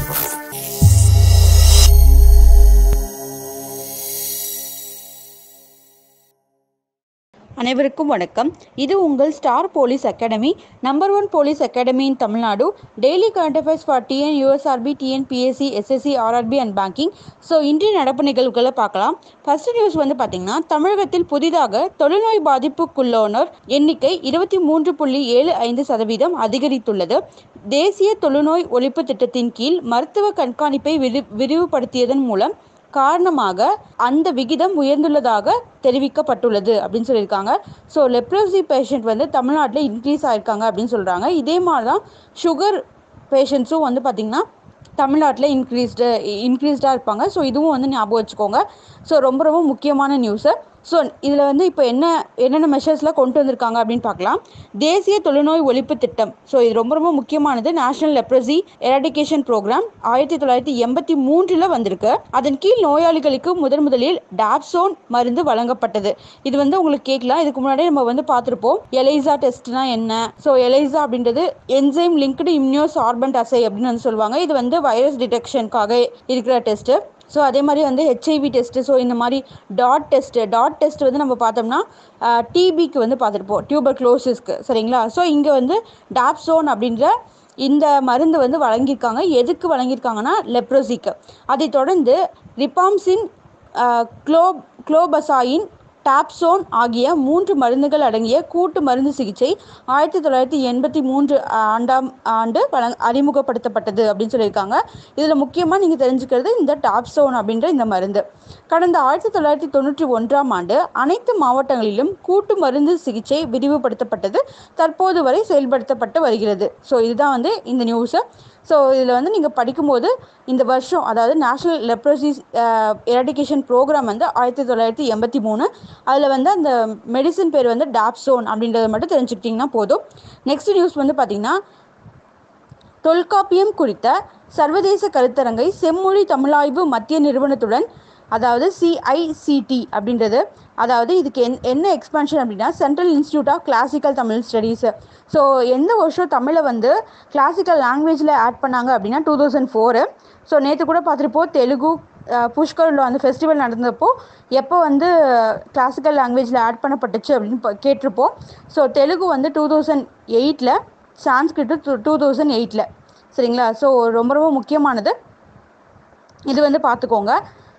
அனைவருக்கும் வணக்கம் இது உங்கள் star police academy number one police academy in Tamil Nadu daily current affairs for TN USRB TNPSC SSC RRB and banking so இன்றைய நடப்பு நிகழ்வுகளை பார்க்கலாம் ஃபர்ஸ்ட் நியூஸ் வந்து பார்த்தீங்கன்னா தமிழகத்தில் புதிதாக தொழுநோய் பாதிப்புக்குள்ளோனோர் எண்ணிக்கை இருபத்தி மூன்று புள்ளி ஏழு ஐந்து சதவீதம் அதிகரித்துள்ளது தேசிய தொழுநோய் ஒழிப்பு திட்டத்தின் கீழ் மருத்துவ கண்காணிப்பை விரி விரிவுபடுத்தியதன் மூலம் காரணமாக அந்த விகிதம் உயர்ந்துள்ளதாக தெரிவிக்கப்பட்டுள்ளது அப்படின்னு சொல்லியிருக்காங்க ஸோ லெப்ரோசி பேஷண்ட் வந்து தமிழ்நாட்டில் இன்க்ரீஸ் ஆயிருக்காங்க அப்படின்னு சொல்கிறாங்க இதே மாதிரி தான் சுகர் பேஷண்ட்ஸும் வந்து பார்த்திங்கன்னா தமிழ்நாட்டில் இன்க்ரீஸ்டு இன்க்ரீஸ்டாக இருப்பாங்க ஸோ இதுவும் வந்து ஞாபகம் வச்சுக்கோங்க ஸோ ரொம்ப ரொம்ப முக்கியமான நியூஸு ஸோ இதில் வந்து இப்போ என்ன என்னென்ன மெஷர்ஸ்லாம் கொண்டு வந்திருக்காங்க அப்படின்னு பார்க்கலாம் தேசிய தொழுநோய் ஒழிப்பு திட்டம் ஸோ இது ரொம்ப ரொம்ப முக்கியமானது நேஷனல் லெப்ரசி எராடிகேஷன் ப்ரோக்ராம் ஆயிரத்தி தொள்ளாயிரத்தி எண்பத்தி மூன்றில் வந்திருக்கு அதன் கீழ் நோயாளிகளுக்கு முதன் முதலில் டாப்சோன் மருந்து வழங்கப்பட்டது இது வந்து உங்களுக்கு கேட்கலாம் இதுக்கு முன்னாடி நம்ம வந்து பார்த்துருப்போம் எலைசா டெஸ்ட்னா என்ன ஸோ எலைசா அப்படின்றது என்சைம் லிங்க்டு இம்யூனோ சார்பன்ட் அசை அப்படின்னு வந்து சொல்லுவாங்க இது வந்து வைரஸ் டிடெக்ஷனுக்காக இருக்கிற டெஸ்ட்டு ஸோ அதே மாதிரி வந்து ஹெச்ஐவி டெஸ்ட்டு ஸோ இந்த மாதிரி டாட் டெஸ்ட்டு டாட் டெஸ்ட் வந்து நம்ம பார்த்தோம்னா டிபிக்கு வந்து பார்த்துருப்போம் டியூபர் க்ளோசிஸ்க்கு சரிங்களா ஸோ இங்கே வந்து டாப்சோன் அப்படின்ற இந்த மருந்து வந்து வழங்கியிருக்காங்க எதுக்கு வழங்கியிருக்காங்கன்னா லெப்ரோசிக்கு அதை தொடர்ந்து ரிபாம்சின் க்ளோ க்ளோபசாயின் டாப்சோன் ஆகிய மூன்று மருந்துகள் அடங்கிய கூட்டு மருந்து சிகிச்சை ஆயிரத்தி தொள்ளாயிரத்தி எண்பத்தி மூன்று ஆண்டாம் ஆண்டு வழங் அறிமுகப்படுத்தப்பட்டது அப்படின்னு சொல்லியிருக்காங்க இதில் முக்கியமாக நீங்கள் தெரிஞ்சுக்கிறது இந்த டாப்சோன் அப்படின்ற இந்த மருந்து கடந்த ஆயிரத்தி தொள்ளாயிரத்தி தொண்ணூற்றி ஒன்றாம் ஆண்டு அனைத்து மாவட்டங்களிலும் கூட்டு மருந்து சிகிச்சை விரிவுபடுத்தப்பட்டது தற்போது வரை செயல்படுத்தப்பட்டு வருகிறது ஸோ இதுதான் வந்து இந்த நியூஸு ஸோ இதில் வந்து நீங்கள் படிக்கும்போது இந்த வருஷம் அதாவது நேஷ்னல் லெப்ரோசிஸ் எராடிகேஷன் ப்ரோக்ராம் வந்து ஆயிரத்தி தொள்ளாயிரத்தி எண்பத்தி மூணு அதில் வந்து அந்த மெடிசன் பேர் வந்து டாப்சோன் அப்படின்றத மட்டும் தெரிஞ்சுக்கிட்டிங்கன்னா போதும் நெக்ஸ்ட் நியூஸ் வந்து பார்த்திங்கன்னா தொல்காப்பியம் குறித்த சர்வதேச கருத்தரங்கை செம்மொழி தமிழாய்வு மத்திய நிறுவனத்துடன் அதாவது சிஐசிடி அப்படின்றது அதாவது இதுக்கு என் என்ன எக்ஸ்பான்ஷன் அப்படின்னா central institute of classical Tamil studies so எந்த வருஷம் தமிழை வந்து கிளாசிக்கல் லாங்குவேஜில் ஆட் பண்ணாங்க அப்படின்னா டூ தௌசண்ட் ஃபோரு ஸோ நேற்று கூட பார்த்துருப்போம் தெலுங்கு புஷ்கரில் அந்த ஃபெஸ்டிவல் நடந்தப்போ எப்போ வந்து கிளாசிக்கல் லாங்குவேஜில் ஆட் பண்ணப்பட்டுச்சு அப்படின்னு கேட்டிருப்போம் ஸோ தெலுங்கு வந்து டூ தௌசண்ட் எயிட்டில் சான்ஸ்கிரிட்டு டூ டூ தௌசண்ட் எயிட்டில் சரிங்களா ஸோ ரொம்ப ரொம்ப முக்கியமானது இது வந்து பார்த்துக்கோங்க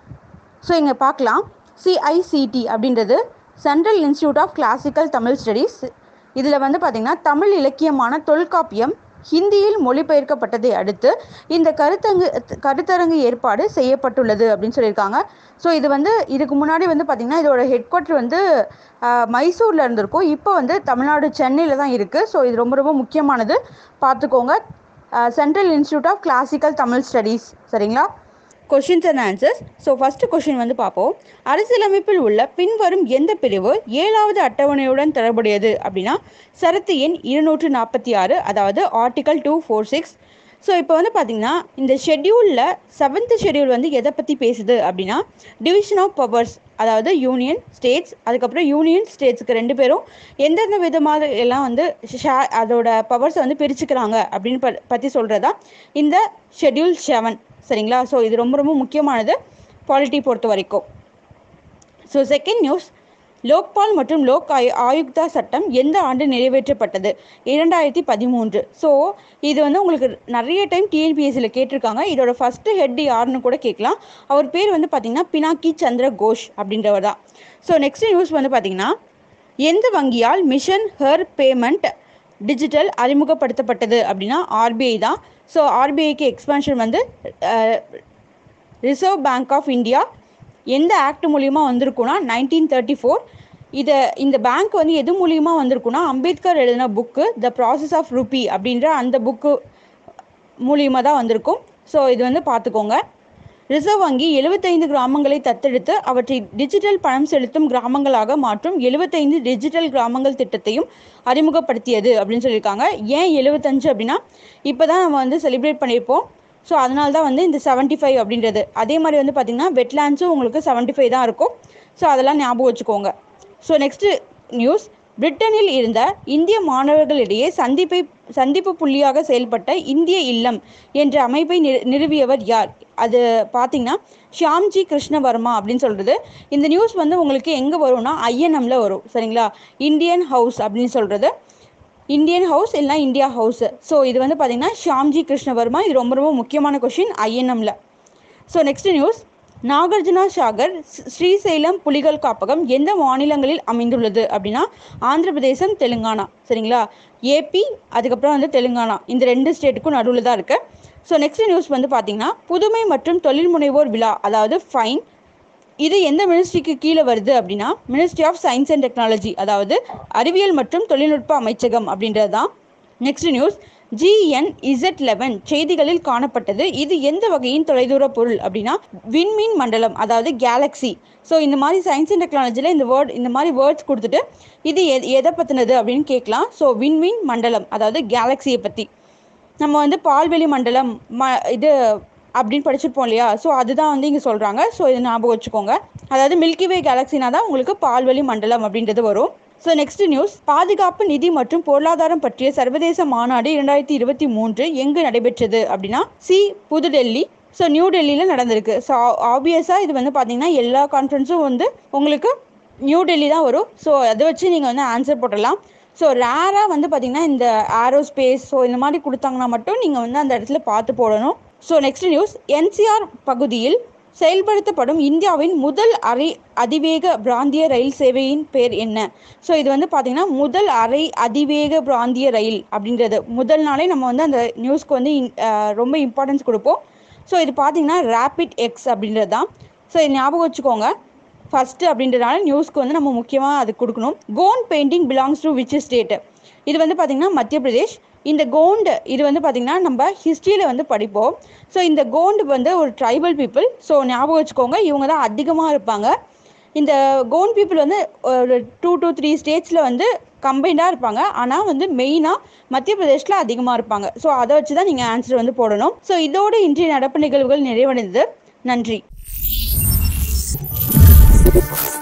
ஸோ இங்கே பார்க்கலாம் சிஐசிடி அப்படின்றது central institute of classical Tamil studies இதில் வந்து பார்த்திங்கன்னா தமிழ் இலக்கியமான தொல்காப்பியம் ஹிந்தியில் மொழிபெயர்க்கப்பட்டதை அடுத்து இந்த கருத்தங்கு கருத்தரங்கு ஏற்பாடு செய்யப்பட்டுள்ளது அப்படின்னு சொல்லியிருக்காங்க ஸோ இது வந்து இதுக்கு முன்னாடி வந்து பார்த்திங்கன்னா இதோட ஹெட் குவார்ட்டர் வந்து மைசூரில் இருந்திருக்கும் இப்போ வந்து தமிழ்நாடு சென்னையில் தான் இருக்குது ஸோ இது ரொம்ப ரொம்ப முக்கியமானது பார்த்துக்கோங்க central institute of classical Tamil studies சரிங்களா questions and answers so first question வந்து பார்ப்போம் அரசியலமைப்பில் உள்ள பின்வரும் எந்த பிரிவு ஏழாவது அட்டவணையுடன் தொடர்புடையது அப்படின்னா சரத்து எண் இருநூற்று நாற்பத்தி ஆறு அதாவது article two four six so இப்போ வந்து பார்த்திங்கன்னா இந்த ஷெட்யூலில் செவன்த் ஷெட்யூல் வந்து எதை பற்றி பேசுது அப்படின்னா டிவிஷன் ஆஃப் பவர்ஸ் அதாவது யூனியன் ஸ்டேட்ஸ் அதுக்கப்புறம் யூனியன் ஸ்டேட்ஸுக்கு ரெண்டு பேரும் எந்தெந்த விதமாக எல்லாம் வந்து ஷே அதோட பவர்ஸை வந்து பிரிச்சுக்கிறாங்க அப்படின்னு ப பற்றி சொல்கிறதா இந்த ஷெட்யூல் செவன் சரிங்களா ஸோ இது ரொம்ப ரொம்ப முக்கியமானது பாலிட்டி பொறுத்த வரைக்கும் ஸோ செகண்ட் நியூஸ் லோக்பால் மற்றும் லோக் ஆயு ஆயுக்தா சட்டம் எந்த ஆண்டு நிறைவேற்றப்பட்டது இரண்டாயிரத்தி பதிமூன்று ஸோ இது வந்து உங்களுக்கு நிறைய டைம் டிஎன்பிஎஸ்சியில் கேட்டிருக்காங்க இதோட ஃபஸ்ட்டு ஹெட் யாருன்னு கூட கேட்கலாம் அவர் பேர் வந்து பார்த்திங்கன்னா பினாக்கி சந்திர கோஷ் அப்படின்றவர் தான் ஸோ நெக்ஸ்ட் நியூஸ் வந்து பார்த்திங்கன்னா எந்த வங்கியால் மிஷன் ஹர் பேமெண்ட் டிஜிட்டல் அறிமுகப்படுத்தப்பட்டது அப்படின்னா ஆர்பிஐ தான் ஸோ ஆர்பிஐக்கு எக்ஸ்பான்ஷன் வந்து ரிசர்வ் பேங்க் ஆஃப் இந்தியா எந்த ஆக்ட் மூலியமா வந்திருக்குன்னா நைன்டீன் தேர்ட்டி ஃபோர் இதை இந்த பேங்க் வந்து எது மூலியமாக வந்திருக்குன்னா அம்பேத்கர் எழுதின book the process of rupee அப்படின்ற அந்த புக்கு மூலியமாக தான் வந்திருக்கும் ஸோ இது வந்து பார்த்துக்கோங்க ரிசர்வ் வங்கி எழுபத்தைந்து கிராமங்களை தத்தெடுத்து அவற்றை டிஜிட்டல் பணம் செலுத்தும் கிராமங்களாக மாற்றும் எழுபத்தைந்து டிஜிட்டல் கிராமங்கள் திட்டத்தையும் அறிமுகப்படுத்தியது அப்படின்னு சொல்லியிருக்காங்க ஏன் எழுபத்தஞ்சு அப்படின்னா இப்போ தான் நம்ம வந்து செலிப்ரேட் பண்ணியிருப்போம் ஸோ அதனால தான் வந்து இந்த செவன்ட்டி ஃபைவ் அப்படின்றது அதே மாதிரி வந்து பார்த்திங்கன்னா வெட்லேண்ட்ஸும் உங்களுக்கு செவன்ட்டி ஃபைவ் தான் இருக்கும் ஸோ அதெல்லாம் ஞாபகம் வச்சுக்கோங்க ஸோ நெக்ஸ்ட்டு நியூஸ் பிரிட்டனில் இருந்த இந்திய மாணவர்களிடையே சந்திப்பை சந்திப்பு புள்ளியாக செயல்பட்ட இந்திய இல்லம் என்ற அமைப்பை நிறு- நிறுவியவர் யார் அது பார்த்தீங்கன்னா ஷியாம்ஜி கிருஷ்ணவர்மா அப்படின்னு சொல்றது இந்த நியூஸ் வந்து உங்களுக்கு எங்கே வரும்னா ஐஎன்எம்ல வரும் சரிங்களா இந்தியன் ஹவுஸ் அப்படின்னு சொல்றது இந்தியன் ஹவுஸ் இல்லைனா இந்தியா ஹவுஸ் ஸோ இது வந்து பார்த்தீங்கன்னா ஷியாம்ஜி கிருஷ்ணவர்மா இது ரொம்ப ரொம்ப முக்கியமான கொஷின் ஐஎன்எம்ல so next news Nagarjuna Sagar ஸ்- ஸ்ரீசைலம் புலிகள் காப்பகம் எந்த மாநிலங்களில் அமைந்துள்ளது அப்படின்னா ஆந்திர பிரதேசம் தெலுங்கானா சரிங்களா ஏபி அதுக்கப்புறம் வந்து தெலுங்கானா இந்த ரெண்டு ஸ்டேட்டுக்கும் நடுவில் தான் இருக்கு ஸோ நெக்ஸ்ட் நியூஸ் வந்து பார்த்தீங்கன்னா புதுமை மற்றும் தொழில் முனைவோர் விழா அதாவது ஃபைன் இது எந்த மினிஸ்ட்ரிக்கு கீழே வருது அப்படின்னா ministry of science and technology அதாவது அறிவியல் மற்றும் தொழில்நுட்ப அமைச்சகம் அப்படின்றது தான் next news GN Z eleven செய்திகளில் காணப்பட்டது இது எந்த வகையின் தொலைதூர பொருள் அப்படின்னா விண்மீன் மண்டலம் அதாவது கேலக்ஸி ஸோ இந்த மாதிரி சயின்ஸ் அண்ட் டெக்னாலஜியில் இந்த வேர்ட் இந்த மாதிரி வேர்ட்ஸ் கொடுத்துட்டு இது எ- எதை பற்றினது அப்படின்னு கேட்கலாம் ஸோ விண்மீன் மண்டலம் அதாவது கேலக்ஸியை பற்றி நம்ம வந்து பால்வெளி மண்டலம் ம இது அப்படின்னு படிச்சிருப்போம் இல்லையா ஸோ அதுதான் வந்து இங்கே சொல்கிறாங்க ஸோ இது ஞாபகம் வச்சுக்கோங்க அதாவது மில்கி வே கேலக்ஸினா தான் உங்களுக்கு பால்வெளி மண்டலம் அப்படின்றது வரும் ஸோ நெக்ஸ்ட் நியூஸ் பாதுகாப்பு நிதி மற்றும் பொருளாதாரம் பற்றிய சர்வதேச மாநாடு இரண்டாயிரத்தி இருபத்தி மூன்று எங்கு நடைபெற்றது அப்படின்னா சி புதுடெல்லி ஸோ நியூ டெல்லியில் நடந்திருக்கு ஸோ ஆப்வியஸாக இது வந்து பார்த்தீங்கன்னா எல்லா கான்ஃபரன்ஸும் வந்து உங்களுக்கு நியூ டெல்லி தான் வரும் ஸோ அதை வச்சு நீங்கள் வந்து ஆன்சர் போட்டுடலாம் ஸோ ரேராக வந்து பார்த்தீங்கன்னா இந்த ஏரோஸ்பேஸ் ஸோ இந்த மாதிரி கொடுத்தாங்கன்னா மட்டும் நீங்கள் வந்து அந்த இடத்துல பார்த்து போடணும் ஸோ நெக்ஸ்ட் நியூஸ் என்சிஆர் பகுதியில் செயல்படுத்தப்படும் இந்தியாவின் முதல் அரை அதிவேக பிராந்திய ரயில் சேவையின் பேர் என்ன ஸோ இது வந்து பார்த்தீங்கன்னா முதல் அரை அதிவேக பிராந்திய ரயில் அப்படின்றது முதல் நாளே நம்ம வந்து அந்த நியூஸ்க்கு வந்து இன்- அஹ் ரொம்ப இம்பார்ட்டன்ஸ் கொடுப்போம் ஸோ இது பார்த்தீங்கன்னா ரேபிட் எக்ஸ் அப்படின்றது தான் ஸோ இது ஞாபகம் வச்சுக்கோங்க ஃபர்ஸ்ட் அப்படின்றதுனால நியூஸ்க்கு வந்து நம்ம முக்கியமாக அது கொடுக்கணும் Gond painting belongs to which state இது வந்து பார்த்திங்கன்னா மத்திய பிரதேஷ் இந்த கோண்டு இது வந்து பார்த்திங்கன்னா நம்ம ஹிஸ்ட்ரியில் வந்து படிப்போம் ஸோ இந்த கோண்டு வந்து ஒரு ட்ரைபல் பீப்புள் ஸோ ஞாபகம் வச்சுக்கோங்க இவங்க தான் அதிகமாக இருப்பாங்க இந்த கோண்ட் பீப்புள் வந்து ஒரு டூ to த்ரீ ஸ்டேட்ஸில் வந்து கம்பைண்டாக இருப்பாங்க ஆனால் வந்து மெயினாக மத்திய பிரதேஷில் அதிகமாக இருப்பாங்க ஸோ அதை வச்சு தான் நீங்கள் ஆன்சர் வந்து போடணும் ஸோ இதோடு இன்றைய நடப்பு நிகழ்வுகள் நிறைவடைந்தது நன்றி